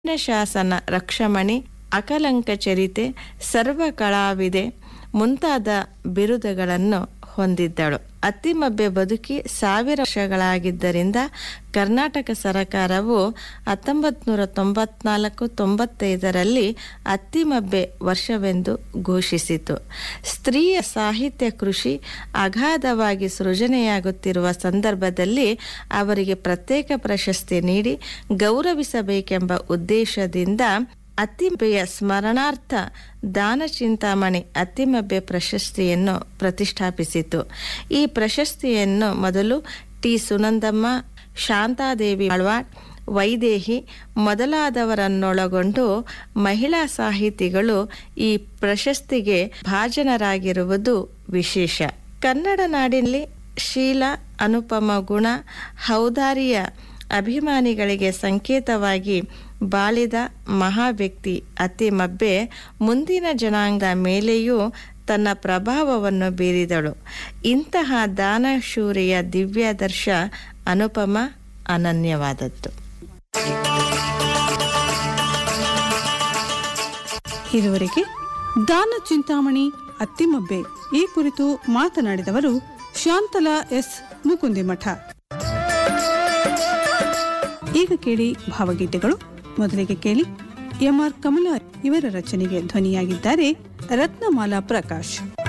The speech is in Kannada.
ಶಾಸನ ರಕ್ಷಮಣಿ ಅಕಲಂಕ ಚರಿತೆ ಸರ್ವ ಕಲಾವಿದೆ ಮುಂತಾದ ಬಿರುದುಗಳನ್ನು ಹೊಂದಿದ್ದಳು ಅತ್ತಿಮಬ್ಬೆ ಬದುಕಿ ಸಾವಿರ ವರ್ಷಗಳಾಗಿದ್ದರಿಂದ ಕರ್ನಾಟಕ ಸರಕಾರವು ಹತ್ತೊಂಬತ್ತು ನೂರ ತೊಂಬತ್ನಾಲ್ಕು ತೊಂಬತ್ತೈದರಲ್ಲಿ ಅತ್ತಿಮಬ್ಬೆ ವರ್ಷವೆಂದು ಘೋಷಿಸಿತು ಸ್ತ್ರೀಯ ಸಾಹಿತ್ಯ ಕೃಷಿ ಅಗಾಧವಾಗಿ ಸೃಜನೆಯಾಗುತ್ತಿರುವ ಸಂದರ್ಭದಲ್ಲಿ ಅವರಿಗೆ ಪ್ರತ್ಯೇಕ ಪ್ರಶಸ್ತಿ ನೀಡಿ ಗೌರವಿಸಬೇಕೆಂಬ ಉದ್ದೇಶದಿಂದ ಅತ್ತಿಮಬ್ಬೆಯ ಸ್ಮರಣಾರ್ಥ ದಾನ ಚಿಂತಾಮಣಿ ಅತ್ತಿಮಬ್ಬೆ ಪ್ರಶಸ್ತಿಯನ್ನು ಪ್ರತಿಷ್ಠಾಪಿಸಿತು ಈ ಪ್ರಶಸ್ತಿಯನ್ನು ಮೊದಲು ಟಿ ಸುನಂದಮ್ಮ ಶಾಂತಾದೇವಿ ಆಳ್ವಾಡ್ ವೈದೇಹಿ ಮೊದಲಾದವರನ್ನೊಳಗೊಂಡು ಮಹಿಳಾ ಸಾಹಿತಿಗಳು ಈ ಪ್ರಶಸ್ತಿಗೆ ಭಾಜನರಾಗಿರುವುದು ವಿಶೇಷ ಕನ್ನಡ ನಾಡಿನಲ್ಲಿ ಶೀಲ ಅನುಪಮ ಗುಣ ಹೌದಾರಿಯ ಅಭಿಮಾನಿಗಳಿಗೆ ಸಂಕೇತವಾಗಿ ಬಾಳಿದ ಮಹಾವ್ಯಕ್ತಿ ಅತಿಮಬ್ಬೆ ಮುಂದಿನ ಜನಾಂಗದ ಮೇಲೆಯೂ ತನ್ನ ಪ್ರಭಾವವನ್ನು ಬೀರಿದಳು ಇಂತಹ ದಾನಶೂರಿಯ ದಿವ್ಯಾದರ್ಶ ಅನುಪಮ ಅನನ್ಯವಾದದ್ದು ಇದುವರೆಗೆ ದಾನ ಚಿಂತಾಮಣಿ ಅತ್ತಿಮಬ್ಬೆ ಈ ಕುರಿತು ಮಾತನಾಡಿದವರು ಶಾಂತಲಾ ಎಸ್ ಮುಕುಂದಿಮಠ ಈಗ ಕೇಳಿ ಭಾವಗೀತೆಗಳು ಮೊದಲಿಗೆ ಕೇಳಿ ಎಂಆರ್ ಕಮಲಾ ಇವರ ರಚನೆಗೆ ಧ್ವನಿಯಾಗಿದ್ದಾರೆ ರತ್ನಮಾಲಾ ಪ್ರಕಾಶ್